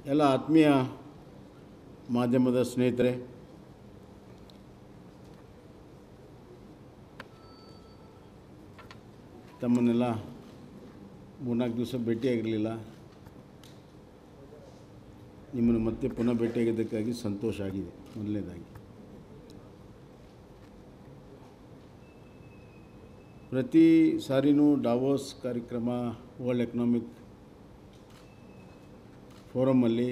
ಎಲ್ಲ ಆತ್ಮೀಯ ಮಾಧ್ಯಮದ ಸ್ನೇಹಿತರೆ ತಮ್ಮನ್ನೆಲ್ಲ ಮೂರ್ನಾಲ್ಕು ದಿವಸ ಭೇಟಿಯಾಗಿರಲಿಲ್ಲ ನಿಮ್ಮನ್ನು ಮತ್ತೆ ಪುನಃ ಭೇಟಿಯಾಗಿದ್ದಕ್ಕಾಗಿ ಸಂತೋಷ ಆಗಿದೆ ಮೊದಲನೇದಾಗಿ ಪ್ರತಿ ಸಾರಿನೂ ಡಾವೋಸ್ ಕಾರ್ಯಕ್ರಮ ವರ್ಲ್ಡ್ ಎಕನಾಮಿಕ್ ಫೋರಮಲ್ಲಿ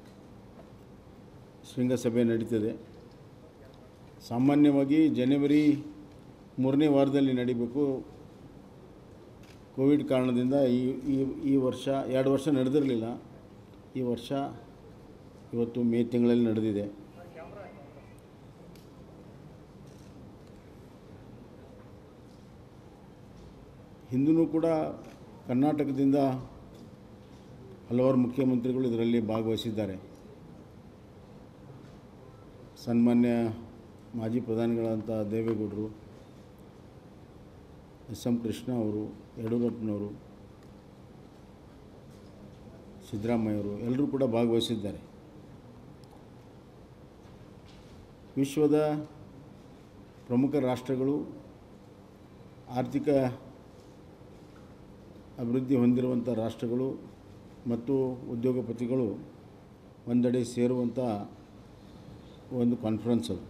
ಶೃಂಗಸಭೆ ನಡೀತದೆ ಸಾಮಾನ್ಯವಾಗಿ ಜನವರಿ ಮೂರನೇ ವಾರದಲ್ಲಿ ನಡೀಬೇಕು ಕೋವಿಡ್ ಕಾರಣದಿಂದ ಈ ಈ ಈ ವರ್ಷ ಎರಡು ವರ್ಷ ನಡೆದಿರಲಿಲ್ಲ ಈ ವರ್ಷ ಇವತ್ತು ಮೇ ತಿಂಗಳಲ್ಲಿ ನಡೆದಿದೆ ಹಿಂದೂ ಕೂಡ ಕರ್ನಾಟಕದಿಂದ ಹಲವಾರು ಮುಖ್ಯಮಂತ್ರಿಗಳು ಇದರಲ್ಲಿ ಭಾಗವಹಿಸಿದ್ದಾರೆ ಸನ್ಮಾನ್ಯ ಮಾಜಿ ಪ್ರಧಾನಿಗಳಂಥ ದೇವೇಗೌಡರು ಎಸ್ ಎಂ ಕೃಷ್ಣ ಅವರು ಯಡಿಯೂರಪ್ಪನವರು ಸಿದ್ದರಾಮಯ್ಯವರು ಎಲ್ಲರೂ ಕೂಡ ಭಾಗವಹಿಸಿದ್ದಾರೆ ವಿಶ್ವದ ಪ್ರಮುಖ ರಾಷ್ಟ್ರಗಳು ಆರ್ಥಿಕ ಅಭಿವೃದ್ಧಿ ಹೊಂದಿರುವಂಥ ರಾಷ್ಟ್ರಗಳು ಮತ್ತು ಉದ್ಯೋಗಪತಿಗಳು ಒಂದೆಡೆ ಸೇರುವಂಥ ಒಂದು ಕಾನ್ಫರೆನ್ಸ್ ಅದು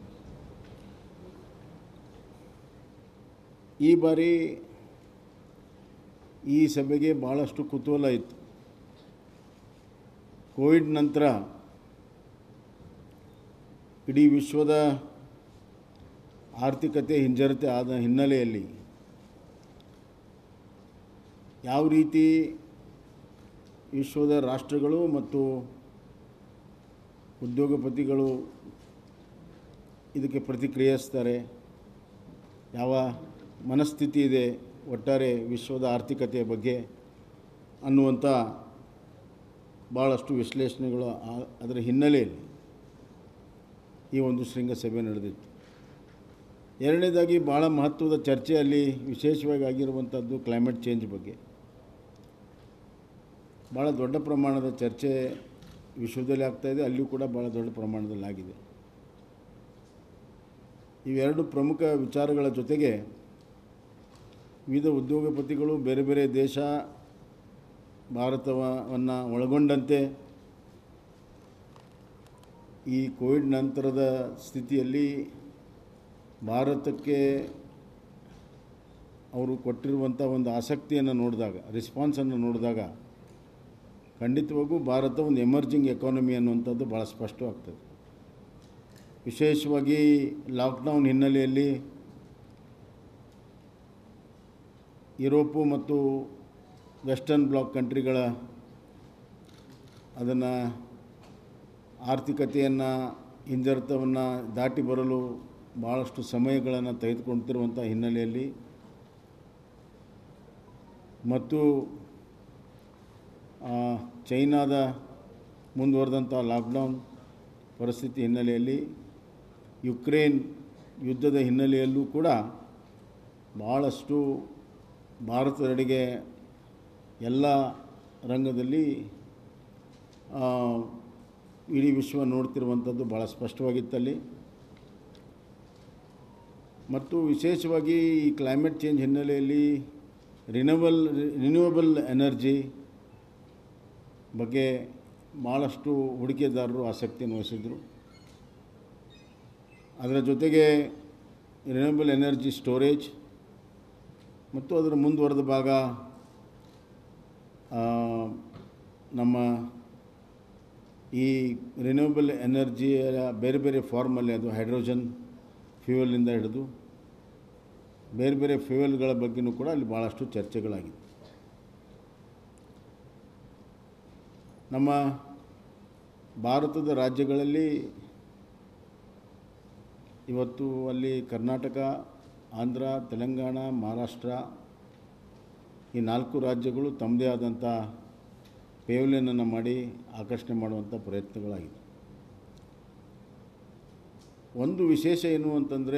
ಈ ಬಾರಿ ಈ ಸಭೆಗೆ ಭಾಳಷ್ಟು ಕುತೂಹಲ ಇತ್ತು ಕೋವಿಡ್ ನಂತರ ಇಡೀ ವಿಶ್ವದ ಆರ್ಥಿಕತೆ ಹಿಂಜರಿತ ಆದ ಹಿನ್ನೆಲೆಯಲ್ಲಿ ಯಾವ ರೀತಿ ವಿಶ್ವದ ರಾಷ್ಟ್ರಗಳು ಮತ್ತು ಉದ್ಯೋಗಪತಿಗಳು ಇದಕ್ಕೆ ಪ್ರತಿಕ್ರಿಯಿಸ್ತಾರೆ ಯಾವ ಮನಸ್ಥಿತಿ ಇದೆ ಒಟ್ಟಾರೆ ವಿಶ್ವದ ಆರ್ಥಿಕತೆಯ ಬಗ್ಗೆ ಅನ್ನುವಂಥ ಭಾಳಷ್ಟು ವಿಶ್ಲೇಷಣೆಗಳು ಆ- ಅದರ ಹಿನ್ನೆಲೆಯಲ್ಲಿ ಈ ಒಂದು ಶೃಂಗಸಭೆ ನಡೆದಿತ್ತು ಎರಡನೇದಾಗಿ ಭಾಳ ಮಹತ್ವದ ಚರ್ಚೆಯಲ್ಲಿ ವಿಶೇಷವಾಗಿ ಆಗಿರುವಂಥದ್ದು ಕ್ಲೈಮೇಟ್ ಚೇಂಜ್ ಬಗ್ಗೆ ಭಾಳ ದೊಡ್ಡ ಪ್ರಮಾಣದ ಚರ್ಚೆ ವಿಶ್ವದಲ್ಲಿ ಆಗ್ತಾಯಿದೆ ಅಲ್ಲಿಯೂ ಕೂಡ ಭಾಳ ದೊಡ್ಡ ಪ್ರಮಾಣದಲ್ಲಿ ಆಗಿದೆ ಇವೆರಡು ಪ್ರಮುಖ ವಿಚಾರಗಳ ಜೊತೆಗೆ ವಿವಿಧ ಉದ್ಯೋಗಪತಿಗಳು ಬೇರೆ ಬೇರೆ ದೇಶ ಭಾರತವನ್ನು ಒಳಗೊಂಡಂತೆ ಈ ಕೋವಿಡ್ ನಂತರದ ಸ್ಥಿತಿಯಲ್ಲಿ ಭಾರತಕ್ಕೆ ಅವರು ಕೊಟ್ಟಿರುವಂಥ ಒಂದು ಆಸಕ್ತಿಯನ್ನು ನೋಡಿದಾಗ ರೆಸ್ಪಾನ್ಸನ್ನು ನೋಡಿದಾಗ ಖಂಡಿತವಾಗೂ ಭಾರತ ಒಂದು ಎಮರ್ಜಿಂಗ್ ಎಕಾನಮಿ ಅನ್ನುವಂಥದ್ದು ಭಾಳ ಸ್ಪಷ್ಟವಾಗ್ತದೆ ವಿಶೇಷವಾಗಿ ಲಾಕ್ಡೌನ್ ಹಿನ್ನೆಲೆಯಲ್ಲಿ ಯುರೋಪು ಮತ್ತು ವೆಸ್ಟರ್ನ್ ಬ್ಲಾಕ್ ಕಂಟ್ರಿಗಳ ಅದನ್ನು ಆರ್ಥಿಕತೆಯನ್ನು ಹಿಂಜರಿತವನ್ನು ದಾಟಿ ಬರಲು ಭಾಳಷ್ಟು ಸಮಯಗಳನ್ನು ತೆಗೆದುಕೊಳ್ತಿರುವಂಥ ಹಿನ್ನೆಲೆಯಲ್ಲಿ ಮತ್ತು ಆ, ಚೈನಾದ ಮುಂದುವರೆದಂಥ ಲಾಕ್ಡೌನ್ ಪರಿಸ್ಥಿತಿ ಹಿನ್ನೆಲೆಯಲ್ಲಿ ಯುಕ್ರೇನ್ ಯುದ್ಧದ ಹಿನ್ನೆಲೆಯಲ್ಲೂ ಕೂಡ ಭಾಳಷ್ಟು ಭಾರತದೆಡೆಗೆ ಎಲ್ಲ ರಂಗದಲ್ಲಿ ಆ, ಇಡೀ ವಿಶ್ವ ನೋಡ್ತಿರುವಂಥದ್ದು ಭಾಳ ಸ್ಪಷ್ಟವಾಗಿತ್ತಲ್ಲಿ ಮತ್ತು ವಿಶೇಷವಾಗಿ ಈ ಕ್ಲೈಮೇಟ್ ಚೇಂಜ್ ಹಿನ್ನೆಲೆಯಲ್ಲಿ ರಿನವಲ್ ರಿನ್ಯೂವಬಲ್ ಎನರ್ಜಿ ಬಗ್ಗೆ ಭಾಳಷ್ಟು ಹೂಡಿಕೆದಾರರು ಆಸಕ್ತಿಯನ್ನು ವಹಿಸಿದರು ಅದರ ಜೊತೆಗೆ ರಿನ್ಯೂವಬಲ್ ಎನರ್ಜಿ ಸ್ಟೋರೇಜ್ ಮತ್ತು ಅದರ ಮುಂದುವರೆದ ಭಾಗ ಆ, ನಮ್ಮ ಈ ರಿನ್ಯೂವಬಲ್ ಎನರ್ಜಿಯ ಬೇರೆ ಬೇರೆ ಫಾರ್ಮಲ್ಲಿ ಅದು ಹೈಡ್ರೋಜನ್ ಫ್ಯೂಯಲಿಂದ ಹಿಡಿದು ಬೇರೆ ಬೇರೆ ಫ್ಯೂಯಲ್ಗಳ ಬಗ್ಗೆನೂ ಕೂಡ ಅಲ್ಲಿ ಭಾಳಷ್ಟು ಚರ್ಚೆಗಳಾಗಿತ್ತು ನಮ್ಮ ಭಾರತದ ರಾಜ್ಯಗಳಲ್ಲಿ ಇವತ್ತು ಅಲ್ಲಿ ಕರ್ನಾಟಕ ಆಂಧ್ರ ತೆಲಂಗಾಣ ಮಹಾರಾಷ್ಟ್ರ ಈ ನಾಲ್ಕು ರಾಜ್ಯಗಳು ತಮ್ಮದೇ ಆದಂಥ ಪೇವ್ಲಿನನ್ನು ಮಾಡಿ ಆಕರ್ಷಣೆ ಮಾಡುವಂಥ ಪ್ರಯತ್ನಗಳಾಗಿದೆ ಒಂದು ವಿಶೇಷ ಏನು ಅಂತಂದರೆ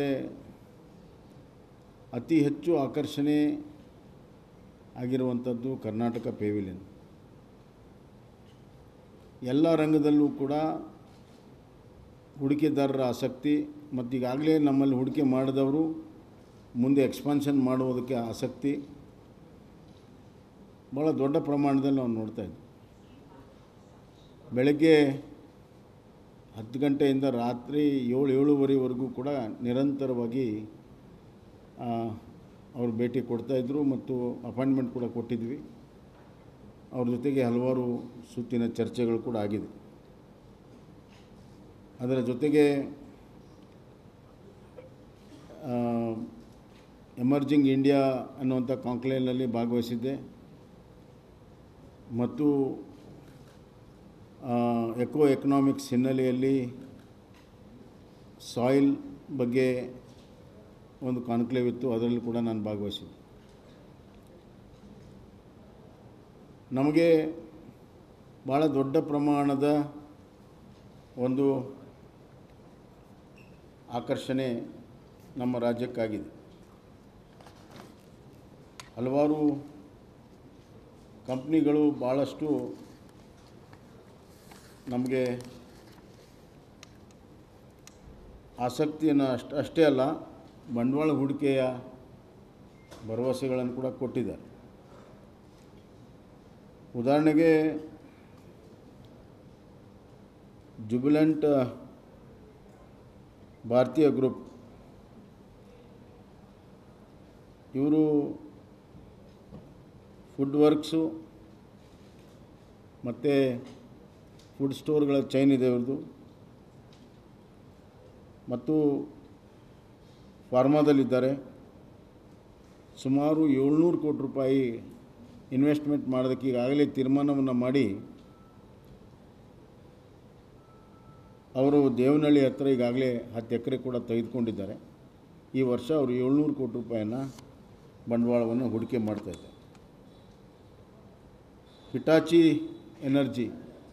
ಅತಿ ಹೆಚ್ಚು ಆಕರ್ಷಣೆ ಆಗಿರುವಂಥದ್ದು ಕರ್ನಾಟಕ ಪೇವಿಲಿಯನ್ ಎಲ್ಲ ರಂಗದಲ್ಲೂ ಕೂಡ ಹೂಡಿಕೆದಾರರ ಆಸಕ್ತಿ ಮತ್ತು ಈಗಾಗಲೇ ನಮ್ಮಲ್ಲಿ ಹೂಡಿಕೆ ಮಾಡಿದವರು ಮುಂದೆ ಎಕ್ಸ್ಪಾನ್ಷನ್ ಮಾಡುವುದಕ್ಕೆ ಆಸಕ್ತಿ ಭಾಳ ದೊಡ್ಡ ಪ್ರಮಾಣದಲ್ಲಿ ನಾವು ನೋಡ್ತಾ ಇದ್ವಿ ಬೆಳಗ್ಗೆ ಹತ್ತು ಗಂಟೆಯಿಂದ ರಾತ್ರಿ ಏಳು ಏಳುವರೆವರೆಗೂ ಕೂಡ ನಿರಂತರವಾಗಿ ಆ, ಅವ್ರು ಭೇಟಿ ಕೊಡ್ತಾಯಿದ್ರು ಮತ್ತು ಅಪಾಯಿಂಟ್ಮೆಂಟ್ ಕೂಡ ಕೊಟ್ಟಿದ್ವಿ ಅವ್ರ ಜೊತೆಗೆ ಹಲವಾರು ಸುತ್ತಿನ ಚರ್ಚೆಗಳು ಕೂಡ ಆಗಿದೆ ಅದರ ಜೊತೆಗೆ ಎಮರ್ಜಿಂಗ್ ಇಂಡಿಯಾ ಅನ್ನುವಂಥ ಕಾಂಕ್ಲೇವ್ನಲ್ಲಿ ಭಾಗವಹಿಸಿದ್ದೆ ಮತ್ತು ಎಕೋ ಎಕನಾಮಿಕ್ಸ್ ಹಿನ್ನೆಲೆಯಲ್ಲಿ ಸಾಯಿಲ್ ಬಗ್ಗೆ ಒಂದು ಕಾನ್ಕ್ಲೇವ್ ಇತ್ತು ಅದರಲ್ಲಿ ಕೂಡ ನಾನು ಭಾಗವಹಿಸಿದ್ದೆ ನಮಗೆ ಭಾಳ ದೊಡ್ಡ ಪ್ರಮಾಣದ ಒಂದು ಆಕರ್ಷಣೆ ನಮ್ಮ ರಾಜ್ಯಕ್ಕಾಗಿದೆ ಹಲವಾರು ಕಂಪ್ನಿಗಳು ಭಾಳಷ್ಟು ನಮಗೆ ಆಸಕ್ತಿಯನ್ನು ಅಷ್ಟು ಅಷ್ಟೇ ಅಲ್ಲ ಬಂಡವಾಳ ಹೂಡಿಕೆಯ ಭರವಸೆಗಳನ್ನು ಕೂಡ ಕೊಟ್ಟಿದ್ದಾರೆ ಉದಾಹರಣೆಗೆ ಜುಬಿಲೆಂಟ್ ಭಾರತೀಯ ಗ್ರೂಪ್ ಇವರು ಫುಡ್ ವರ್ಕ್ಸು ಮತ್ತು ಫುಡ್ ಸ್ಟೋರ್ಗಳ ಚೈನ್ ಇದೆ ಇವ್ರದ್ದು ಮತ್ತು ಫಾರ್ಮಾದಲ್ಲಿದ್ದಾರೆ ಸುಮಾರು ಏಳ್ನೂರು ಕೋಟಿ ರೂಪಾಯಿ ಇನ್ವೆಸ್ಟ್ಮೆಂಟ್ ಮಾಡೋದಕ್ಕೆ ಈಗಾಗಲೇ ತೀರ್ಮಾನವನ್ನು ಮಾಡಿ ಅವರು ದೇವನಹಳ್ಳಿ ಹತ್ರ ಈಗಾಗಲೇ ಹತ್ತು ಎಕರೆ ಕೂಡ ತೆಗೆದುಕೊಂಡಿದ್ದಾರೆ ಈ ವರ್ಷ ಅವರು ಏಳ್ನೂರು ಕೋಟಿ ರೂಪಾಯಿನ ಬಂಡವಾಳವನ್ನು ಹೂಡಿಕೆ ಮಾಡ್ತಾಯಿದ್ದಾರೆ ಹಿಟಾಚಿ ಎನರ್ಜಿ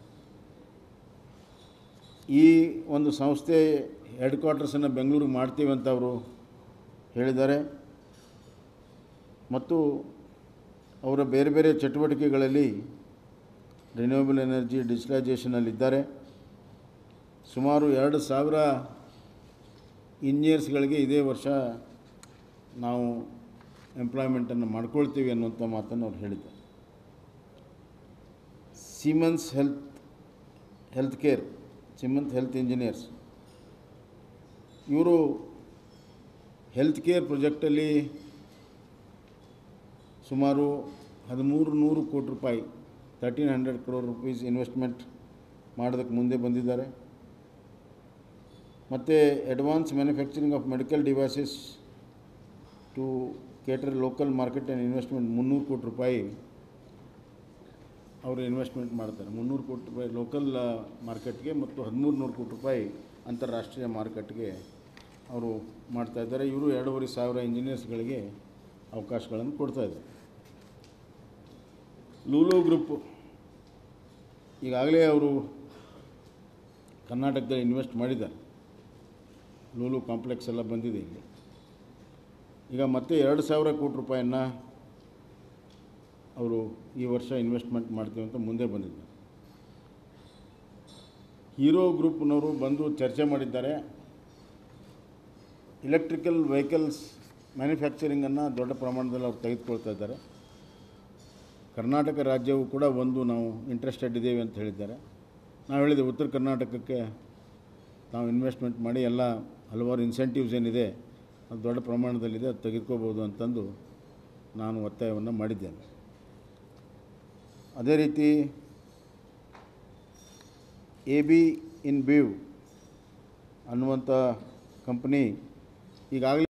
ಈ ಒಂದು ಸಂಸ್ಥೆ ಹೆಡ್ ಕ್ವಾರ್ಟರ್ಸನ್ನು ಬೆಂಗಳೂರಿಗೆ ಮಾಡ್ತೀವಿ ಅಂತ ಅವರು ಹೇಳಿದ್ದಾರೆ ಮತ್ತು ಅವರ ಬೇರೆ ಬೇರೆ ಚಟುವಟಿಕೆಗಳಲ್ಲಿ ರಿನ್ಯೂವಬಲ್ ಎನರ್ಜಿ ಡಿಜಿಟಲೈಸೇಷನಲ್ಲಿದ್ದಾರೆ ಸುಮಾರು ಎರಡು ಸಾವಿರ ಇಂಜಿನಿಯರ್ಸ್ಗಳಿಗೆ ಇದೇ ವರ್ಷ ನಾವು ಎಂಪ್ಲಾಯ್ಮೆಂಟನ್ನು ಮಾಡ್ಕೊಳ್ತೀವಿ ಅನ್ನುವಂಥ ಮಾತನ್ನು ಅವ್ರು ಹೇಳಿದ್ದಾರೆ Siemens health health care Siemens health engineers ಇವರು ಹೆಲ್ತ್ ಕೇರ್ ಪ್ರಾಜೆಕ್ಟಲ್ಲಿ ಸುಮಾರು ಹದಿಮೂರು ನೂರು ಕೋಟಿ ರೂಪಾಯಿ thirteen hundred crore rupees investment ಮಾಡೋದಕ್ಕೆ ಮುಂದೆ ಬಂದಿದ್ದಾರೆ ಮತ್ತು advance manufacturing of medical devices to cater local market and investment ಮುನ್ನೂರು ಕೋಟಿ ರೂಪಾಯಿ ಅವರು ಇನ್ವೆಸ್ಟ್ಮೆಂಟ್ ಮಾಡ್ತಾರೆ ಮುನ್ನೂರು ಕೋಟಿ ರೂಪಾಯಿ ಲೋಕಲ್ ಮಾರ್ಕೆಟ್ಗೆ ಮತ್ತು ಹದಿಮೂರು ನೂರು ಕೋಟಿ ರೂಪಾಯಿ ಅಂತಾರಾಷ್ಟ್ರೀಯ ಮಾರ್ಕೆಟ್ಗೆ ಅವರು ಮಾಡ್ತಾಯಿದ್ದಾರೆ ಇವರು ಎರಡೂವರೆ ಸಾವಿರ ಇಂಜಿನಿಯರ್ಸ್ಗಳಿಗೆ ಅವಕಾಶಗಳನ್ನು ಕೊಡ್ತಾಯಿದ್ದಾರೆ ಲೂಲೋ ಗ್ರೂಪ್ ಈಗಾಗಲೇ ಅವರು ಕರ್ನಾಟಕದಲ್ಲಿ ಇನ್ವೆಸ್ಟ್ ಮಾಡಿದ್ದಾರೆ ಲೂಲು ಕಾಂಪ್ಲೆಕ್ಸ್ ಎಲ್ಲ ಬಂದಿದೆ ಇಲ್ಲಿ ಈಗ ಮತ್ತೆ ಎರಡು ಸಾವಿರ ಕೋಟಿ ರೂಪಾಯಿಯನ್ನು ಅವರು ಈ ವರ್ಷ ಇನ್ವೆಸ್ಟ್ಮೆಂಟ್ ಮಾಡ್ತೀವಿ ಅಂತ ಮುಂದೆ ಬಂದಿದ್ದಾರೆ ಹೀರೋ ಗ್ರೂಪ್ನವರು ಬಂದು ಚರ್ಚೆ ಮಾಡಿದ್ದಾರೆ ಇಲೆಕ್ಟ್ರಿಕಲ್ ವೆಹಿಕಲ್ಸ್ ಮ್ಯಾನುಫ್ಯಾಕ್ಚರಿಂಗನ್ನು ದೊಡ್ಡ ಪ್ರಮಾಣದಲ್ಲಿ ಅವ್ರು ತೆಗೆದುಕೊಳ್ತಾ ಇದ್ದಾರೆ ಕರ್ನಾಟಕ ರಾಜ್ಯವು ಕೂಡ ಒಂದು ನಾವು ಇಂಟ್ರೆಸ್ಟೆಡ್ ಇದ್ದೇವೆ ಅಂತ ಹೇಳಿದ್ದಾರೆ ನಾವು ಹೇಳಿದೆ ಉತ್ತರ ಕರ್ನಾಟಕಕ್ಕೆ ನಾವು ಇನ್ವೆಸ್ಟ್ಮೆಂಟ್ ಮಾಡಿ ಎಲ್ಲ ಹಲವಾರು ಇನ್ಸೆಂಟಿವ್ಸ್ ಏನಿದೆ ಅದು ದೊಡ್ಡ ಪ್ರಮಾಣದಲ್ಲಿದೆ ಅದು ತೆಗೆದುಕೋಬೋದು ಅಂತಂದು ನಾನು ಒತ್ತಾಯವನ್ನು ಮಾಡಿದ್ದೇನೆ ಅದೇ ರೀತಿ ಎ ಬಿ ಇನ್ ಬೀವ್ ಅನ್ನುವಂಥ ಕಂಪ್ನಿ ಈಗಾಗಲೇ